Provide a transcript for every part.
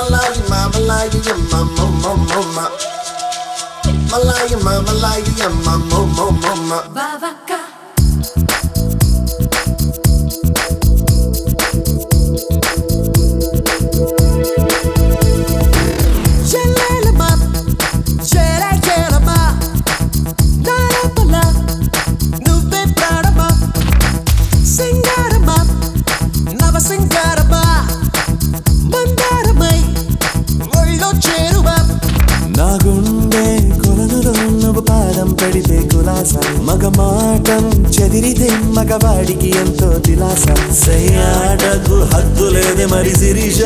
Malaya, ma, Malaya, yeah, ma, mo, mo, mo, ma. Malaya, ma, Malaya, yeah, ma, mo, mo, mo, ma. Vavaka. చెల్లెలమా, చెరే చెరమా, నా లోపల నువ్వే ప్రాణమా. సింగారమా, నవ సింగారమా, బంగారమై ఒళ్ళో చేరువా. నా గుండె కొలనులో నువ్వు పాదం పెడితే కులాస మగ మాటం చెదిరితే మగవాడికి ఎంతో దిలాస సయ్యాటకు హద్దు లేదే మరి శిరీష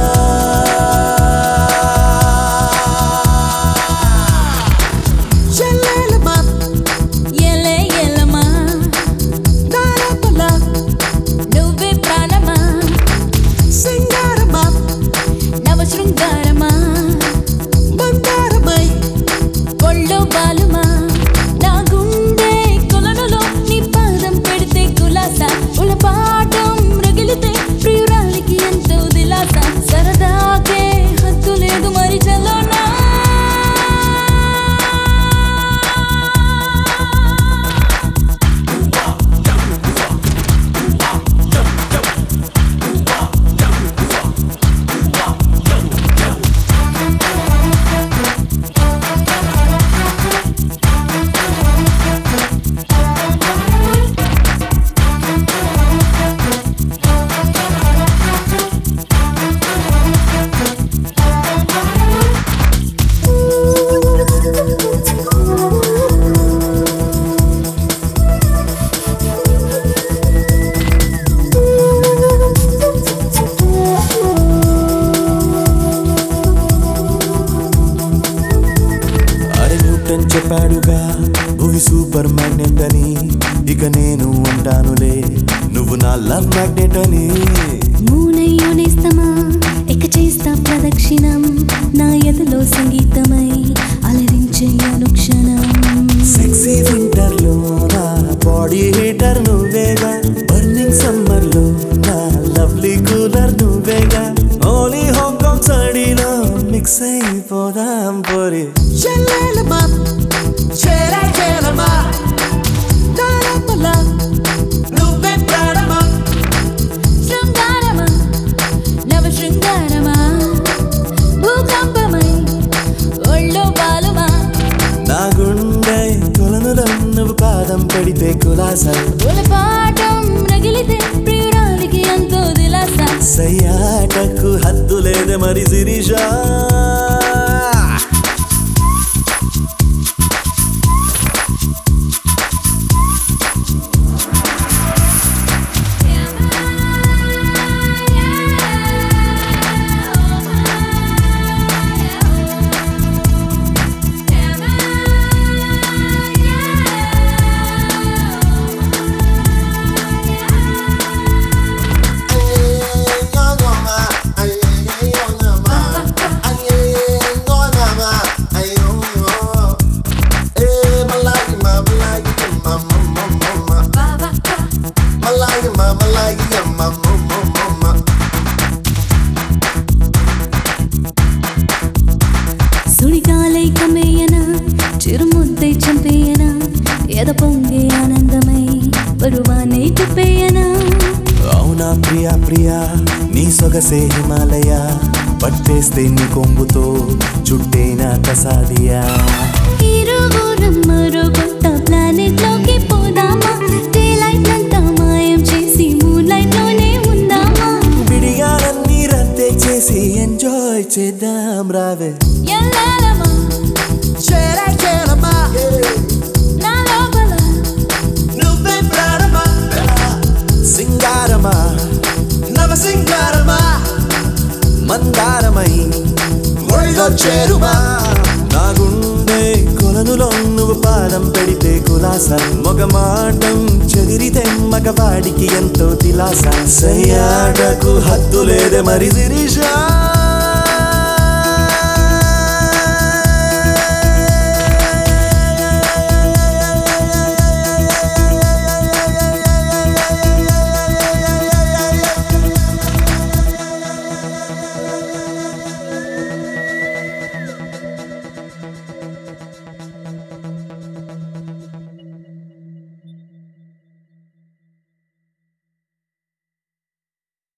చెల్లెలమా, ఎలే ఎలమా నా లోపల నువ్వే ప్రాణమా సింగారమా, నవ శృంగారమా బంగారమై ఒళ్ళో బాలుమా నా గుండె కొలనులో నీ పాదం పెడితే కులాస ఉలపాటం రగిలితే ప్రియురాలికి ఎంతో దిలాస సరదాకే హద్దు లేదు మరి చలోనా అరే న్యూటన్ చెప్పాడుగా భూమి సూపర్ మ్యాగ్నెట్ అని ఇక నేను ఉంటానులే నువ్వు నా లవ్ మ్యాగ్నెట్ అని మూనయ్యోనేస్తమా ఇక చేస్తా ప్రదక్షిణం నా ఎదలో సంగీతమై అలరించే అనుక్షణం సెక్సీ వింటర్ లో నా బాడీ హీటర్ నువ్వేగా బర్నింగ్ సమ్మర్ లో నా లవ్లీ కూలర్ నువ్వేగా ఓలీ హాంకాంగ్ చడిలో మిక్స్ అయిపోదాం పోరి చెల్లెలమా, చెరే చెరమా, నా లోపల నువ్వే ప్రాణమా. శృంగారమా నవ శృంగారమా భూకంపమై ఒళ్ళో బాలుమా నా గుండె కొలనులో నువ్వు పాదం పెడితే కులాస ఉలపాటం రగిలితే ప్రియురాలికి ఎంతో దిలాస సయ్యాటకు హద్దు లేదే మరి శిరీష సుడిగాలై కమేయనా చిరుముద్దై చంపేయనా ఎద పొంగే ఆనందమై పరువానే తిప్పేయనా అవునా ప్రియా ప్రియా నీ సొగసే హిమాలయ పట్టేస్తే నీ కొంగుతో చుట్టేనా కసాదియా ఇరువురం మరో కొత్త ప్లానెట్ లోకి పోదామా డే లైట్ అంతా మాయం చేసి మూన్ లైట్ లోనే ఉందామా విడిగాలన్నీ రద్దే చేసి ఎంజాయ్ చేద్దాం రావే ఎల్లాలమా చెరే చెరమా, నా లోపల నువ్వే ప్రాణమా. సింగారమా నవ సింగారమా, మందారమై ఒళ్ళో చేరువా. నా గుండె కొలనులో నువ్వు పాదం పెడితే కులాస మగ మాటం చెదిరితే మగవాడికి ఎంతో దిలాస సయ్యాటకు హద్దు లేదే మరి శిరీష